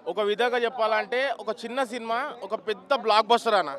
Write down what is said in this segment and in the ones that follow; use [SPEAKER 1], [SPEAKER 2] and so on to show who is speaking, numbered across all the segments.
[SPEAKER 1] ఒక విధంగా చెప్పాలంటే ఒక చిన్న సినిమా ఒక పెద్ద బ్లాక్ బస్టర్ అన్న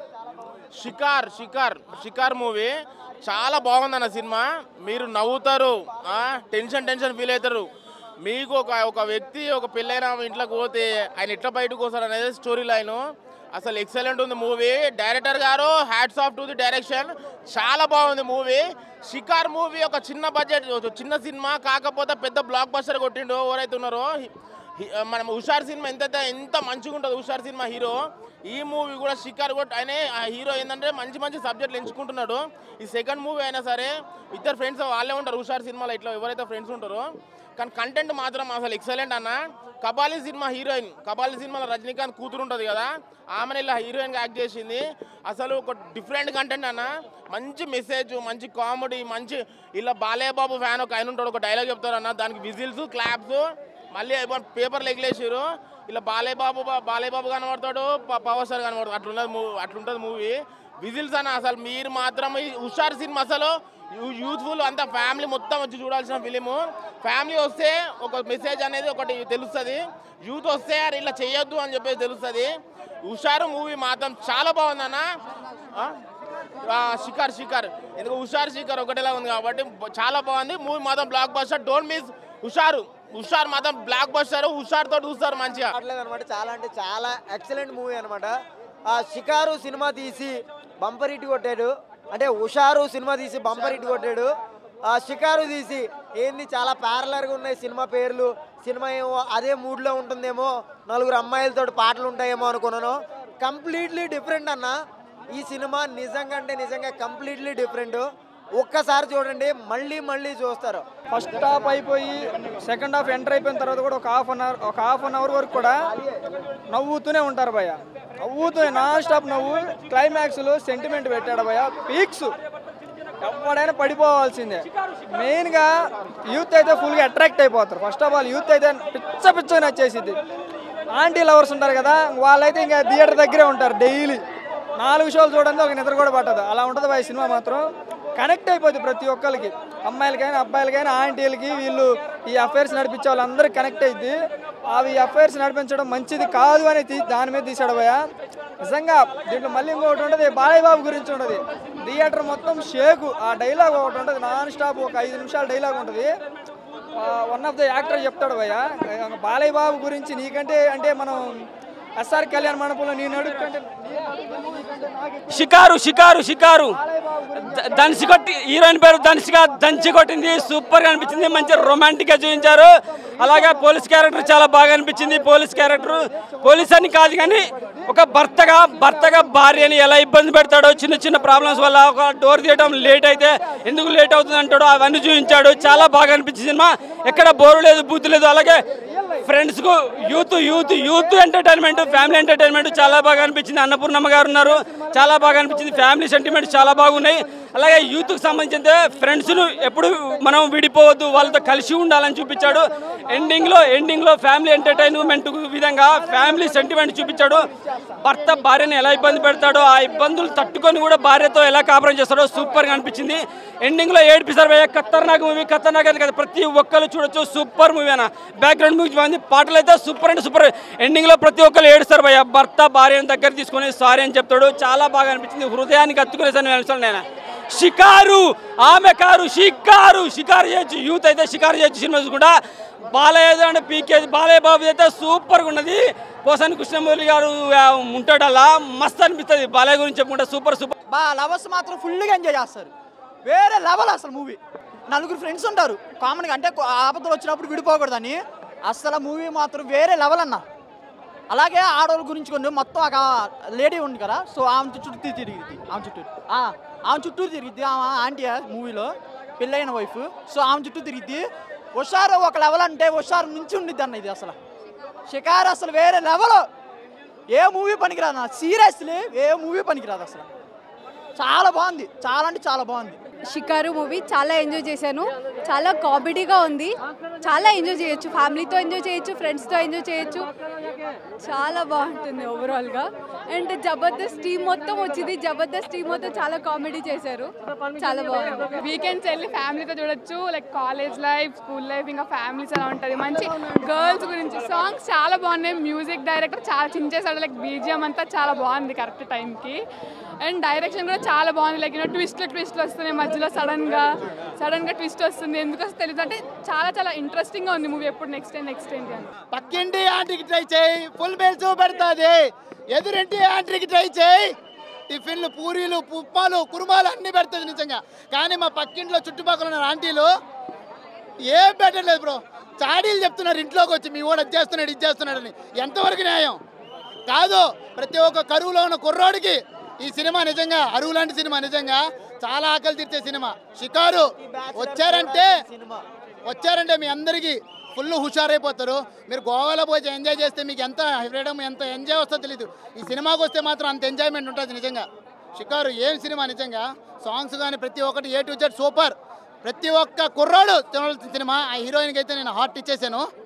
[SPEAKER 1] షికార్ షికార్ షికార్ మూవీ చాలా బాగుందన్న సినిమా మీరు నవ్వుతారు ఆ, టెన్షన్ టెన్షన్ ఫీల్ అవుతారు మీకు ఒక ఒక వ్యక్తి ఒక పెళ్ళైన ఇంట్లోకి పోతే ఆయన ఎట్లా బయటకు వస్తారు అనేది స్టోరీ లైన్ అసలు ఎక్సలెంట్ ఉంది movie director garu hats off to the direction చాలా బాగుంది మూవీ షికార్ మూవీ ఒక చిన్న బడ్జెట్ ఒక చిన్న సినిమా కాకపోతే పెద్ద బ్లాక్ బస్టర్ కొట్టిండు ఎవరైతే ఉన్నారో హి- మనం హుషార్ సినిమా ఎంత ఎంత మంచిగా ఉంటుంది హుషార్ సినిమా హీరో ఈ మూవీ కూడా షికార్ కొట్టి ఆయన ఆ హీరో ఏంటంటే మంచి మంచి సబ్జెక్టులు ఎంచుకుంటున్నాడు ఈ సెకండ్ మూవీ అయినా సరే ఇద్దరు ఫ్రెండ్స్ వాళ్ళే ఉంటారు హుషార్ సినిమాలో ఇట్లా ఎవరైతే ఫ్రెండ్స్ ఉంటారో కానీ కంటెంట్ మాత్రం అసలు ఎక్సలెంట్ అన్న కబాలి సినిమా హీరోయిన్ కబాలి సినిమాలో రజనీకాంత్ కూతురు ఉంటుంది కదా ఆమెను ఇలా హీరోయిన్గా యాక్ట్ చేసింది అసలు ఒక డిఫరెంట్ కంటెంట్ అన్న మంచి మెసేజ్ మంచి కామెడీ మంచి ఇలా బాలయ్య బాబు ఫ్యాన్ ఒక ఆయన ఉంటాడు ఒక డైలాగ్ చెప్తారు అన్న దానికి విజిల్స్ క్లాప్స్ మళ్ళీ పేపర్లు ఎగిలేసారు ఇలా బాలయ్య బాబు బాలయ్య బాబు కనబడతాడు ప- పవర్ స్టార్ కనబడతాడు అట్లున్నది మూవీ అట్లుంటుంది మూవీ విజిల్స్ అన్న అసలు మీరు మాత్రం ఈ హుషార్ సినిమా అసలు యూ- యూత్ఫుల్ అంతా ఫ్యామిలీ మొత్తం వచ్చి చూడాల్సిన ఫిలిము ఫ్యామిలీ వస్తే ఒక మెసేజ్ అనేది ఒకటి తెలుస్తుంది యూత్ వస్తే అరే ఇలా చేయొద్దు అని చెప్పేసి తెలుస్తుంది హుషారు మూవీ మాత్రం చాలా బాగుందన్న ఆ? ఆ, షికార్ షికార్ ఎందుకు హుషార్ షికార్ ఒకటేలా ఉంది కాబట్టి బ- చాలా బాగుంది మూవీ మాత్రం బ్లాక్ బస్టర్ డోంట్ మిస్ హుషారు హుషార్ మాత్రం బ్లాక్ బస్టర్ హుషార్ తోటి చూస్తారు మంచిగా
[SPEAKER 2] అనమాట చాలా అంటే చాలా ఎక్సలెంట్ మూవీ అనమాట ఆ షికారు సినిమా తీసి బంపర్ హిట్ కొట్టాడు అంటే హుషారు సినిమా తీసి బంపర్ హిట్ కొట్టాడు ఆ షికారు తీసి ఏంది చాలా ప్యారలర్గా ఉన్నాయి సినిమా పేర్లు సినిమా ఏమో అదే మూడ్లో ఉంటుందేమో నలుగురు అమ్మాయిలతో పాటలు ఉంటాయేమో అనుకున్నాను కంప్లీట్లీ డిఫరెంట్ అన్న ఈ సినిమా నిజంగా అంటే నిజంగా కంప్లీట్లీ డిఫరెంట్ ఒక్కసారి చూడండి మళ్ళీ మళ్ళీ చూస్తారు
[SPEAKER 3] ఫస్ట్ హాఫ్ అయిపోయి సెకండ్ హాఫ్ ఎంటర్ అయిపోయిన తర్వాత కూడా ఒక హాఫ్ అన్ అవర్ ఒక హాఫ్ అన్ అవర్ వరకు కూడా నవ్వుతూనే ఉంటారు భయ్య నవ్వుతూనే నాన్ స్టాప్ నవ్వు క్లైమాక్స్లో సెంటిమెంట్ పెట్టాడు భయ్య పీక్స్ ఎవడైనా పడిపోవాల్సిందే మెయిన్గా యూత్ అయితే ఫుల్గా అట్రాక్ట్ అయిపోతారు ఫస్ట్ ఆఫ్ ఆల్ యూత్ అయితే పిచ్చ పిచ్చగా నచ్చేసిద్ది ఆంటీ లవర్స్ ఉంటారు కదా వాళ్ళైతే ఇంకా థియేటర్ దగ్గరే ఉంటారు డైలీ నాలుగు షోలు చూడండి ఒక నిద్ర కూడా పట్టదు అలా ఉంటుంది బాయ్ సినిమా మాత్రం కనెక్ట్ అయిపోద్ది ప్రతి ఒక్కరికి అమ్మాయిలకైనా అబ్బాయిలకైనా ఆంటీలకి వీళ్ళు ఈ అఫైర్స్ నడిపించే వాళ్ళందరికీ కనెక్ట్ అయింది అవి అఫైర్స్ నడిపించడం మంచిది కాదు అని తీ- దాని మీద తీసాడు భయ నిజంగా దీంట్లో మళ్ళీ ఇంకొకటి ఉంటుంది బాలయ్య బాబు గురించి ఉంటుంది థియేటర్ మొత్తం షేకు ఆ డైలాగ్ ఒకటి ఉంటుంది నాన్ స్టాప్ ఒక ఐదు నిమిషాల డైలాగ్ ఉంటుంది వన్ ఆఫ్ ద యాక్టర్ చెప్తాడు భయ్య బాలయ్య బాబు గురించి నీకంటే అంటే మనం ఎస్ఆర్ కళ్యాణ్ మండపంలో నేను అడుగుతుంటే
[SPEAKER 4] షికారు షికారు షికారు ద- దంచి కొట్టి హీరోయిన్ పేరు ధనుషిక దంచి కొట్టింది సూపర్ గా అనిపించింది మంచి రొమాంటిక్ గా చూపించారు అలాగే పోలీస్ క్యారెక్టర్ చాలా బాగా అనిపించింది పోలీస్ క్యారెక్టర్ పోలీస్ అని కాదు కానీ ఒక భర్తగా భర్తగా భార్యని ఎలా ఇబ్బంది పెడతాడో చిన్న చిన్న ప్రాబ్లమ్స్ వల్ల ఒక డోర్ తీయడం లేట్ అయితే ఎందుకు లేట్ అవుతుంది అంటాడో అవన్నీ చూపించాడు చాలా బాగా అనిపించింది సినిమా ఎక్కడ బోరు లేదు బూత్ లేదు అలాగే ఫ్రెండ్స్ కు youth youth youth entertainment family entertainment చాలా బాగా అనిపించింది అన్నపూర్ణమ్మ గారు ఉన్నారు చాలా బాగా అనిపించింది ఫ్యామిలీ సెంటిమెంట్ చాలా బాగున్నాయి అలాగే యూత్ కు సంబంధించిన ఫ్రెండ్స్ ను ఎప్పుడు మనం విడిపోవద్దు వాళ్ళతో కలిసి ఉండాలని చూపించాడు ఎండింగ్ లో ఎండింగ్ లో ఫ్యామిలీ ఎంటర్టైన్మెంట్ విధంగా ఫ్యామిలీ సెంటిమెంట్ చూపించాడు భర్త భార్యను ఎలా ఇబ్బంది పెడతాడో ఆ ఇబ్బందులు తట్టుకొని కూడా భార్యతో ఎలా కాపురం చేస్తాడో సూపర్ గా అనిపించింది ఎండింగ్ లో ఏడిపిస్తారు భయ్య ఖతర్నాక్ మూవీ ఖతర్నాక్ అని కదా ప్రతి ఒక్కరు చూడొచ్చు సూపర్ మూవీ అన్న బ్యాక్గ్రౌండ్ మ్యూజిక్ బాగుంది పాటలు అయితే సూపర్ అంటే సూపర్ ఎండింగ్ లో ప్రతి ఒక్కరు ఏడుస్తారు భయ్య భర్త భార్యను దగ్గర తీసుకొని సారీ అని చెప్తాడు చాలా బాగా అనిపించింది హృదయానికి అత్తుకునేసాను నిమిషాలు నేను షికారు ఆమె కారు షికారు షికారు చేయొచ్చు యూత్ అయితే షికారు చేయొచ్చు సినిమా చూసుకుంటా బాలయ్య అంటే పీకేది బాలయ్య బాబు అయితే సూపర్గా ఉన్నది పోసాని కృష్ణమూర్తి గారు ఆ, ఉంటాడు అలా మస్తు అనిపిస్తుంది బాలయ్య గురించి చెప్పుకుంటే సూపర్ సూపర్
[SPEAKER 5] బా లవర్స్ మాత్రం ఫుల్గా ఎంజాయ్ చేస్తారు వేరే లెవెల్ అసలు మూవీ నలుగురు ఫ్రెండ్స్ ఉంటారు కామన్గా అంటే కొ- ఆపదలు వచ్చినప్పుడు విడిపోకూడదని అసలు మూవీ మాత్రం వేరే లెవెల్ అన్న అలాగే ఆడవాళ్ళ గురించి కొన్ని మొత్తం ఒక లేడీ ఉంది కదా సో ఆమె చుట్టూ తిరిగిద్ది ఆమె చుట్టూ ఆ, ఆమె చుట్టూ తిరిగిద్ది ఆమె ఆంటీ మూవీలో పెళ్ళైన వైఫ్ సో ఆమె చుట్టూ తిరిగిద్ది హుషారు ఒక లెవెల్ అంటే హుషారు నుంచి ఉండిద్ది అన్న ఇది అసలు షికారు అసలు వేరే లెవెల్ ఏ మూవీ పనికిరాదు సీరియస్లీ ఏ మూవీ పనికిరాదు అసలు చాలా బాగుంది చాలా అంటే చాలా బాగుంది
[SPEAKER 6] షికారు మూవీ చాలా ఎంజాయ్ చేశాను చాలా కామెడీగా ఉంది చాలా ఎంజాయ్ చేయొచ్చు ఫ్యామిలీతో ఎంజాయ్ చేయొచ్చు ఫ్రెండ్స్తో ఎంజాయ్ చేయొచ్చు చాలా బాగుంటుంది ఓవరాల్గా అండ్ జబర్దస్త్ టీమ్ మొత్తం వచ్చింది జబర్దస్త్ టీమ్ మొత్తం చాలా కామెడీ చేశారు చాలా బాగుంది
[SPEAKER 7] వీకెండ్స్ వెళ్ళి ఫ్యామిలీతో చూడొచ్చు like college life school life ఇంకా ఫ్యామిలీస్ అలా ఉంటుంది మంచి గర్ల్స్ గురించి సాంగ్స్ చాలా బాగున్నాయి మ్యూజిక్ డైరెక్టర్ చాలా చించేసాడు లైక్ బీజిఎం అంతా చాలా బాగుంది కరెక్ట్ టైంకి అండ్ డైరెక్షన్ కూడా చాలా బాగుంది లైక్ యూనో ట్విస్ట్లు ట్విస్ట్లు వస్తున్నాయి మధ్యలో సడన్గా సడన్గా ట్విస్ట్ వస్తుంది ఎందుకు వస్తే తెలియదు అంటే చాలా చాలా ఇంట్రెస్టింగ్గా ఉంది మూవీ ఎప్పుడు నెక్స్ట్ టైం నెక్స్ట్ ఏంటి అని
[SPEAKER 8] పక్కింటి ఆంటీకి ట్రై చేయి ఫుల్ బెల్ చూపెడుతుంది ఎదురింటి ఆంటీకి ట్రై చేయి టిఫిన్లు పూరీలు ఉప్పాలు కురుమాలు అన్నీ పెడుతుంది నిజంగా కానీ మా పక్కింట్లో చుట్టుపక్కల ఉన్న ఆంటీలు ఏం పెట్టలేదు బ్రో చాడీలు చెప్తున్నారు ఇంట్లోకి వచ్చి మీ వాడు అది చేస్తున్నాడు ఇది చేస్తున్నాడని ఎంతవరకు న్యాయం కాదు ప్రతి ఒక్క కరువులో ఉన్న కుర్రోడికి ఈ సినిమా నిజంగా అరువు లాంటి సినిమా నిజంగా చాలా ఆకలి తీర్చే సినిమా షికారు వచ్చారంటే వచ్చారంటే మీ అందరికీ ఫుల్ హుషారైపోతారు మీరు గోవాలో పోయి ఎంజాయ్ చేస్తే మీకు ఎంత ఫ్రీడమ్ ఎంత ఎంజాయ్ వస్తుందో తెలీదు ఈ సినిమాకి వస్తే మాత్రం అంత ఎంజాయ్మెంట్ ఉంటుంది నిజంగా షికారు ఏం సినిమా నిజంగా సాంగ్స్ కానీ ప్రతి ఒక్కటి ఏ టు జెడ్ సూపర్ ప్రతి ఒక్క కుర్రాడు తినాల్సిన సినిమా ఆ హీరోయిన్కి అయితే నేను హార్ట్ ఇచ్చేసాను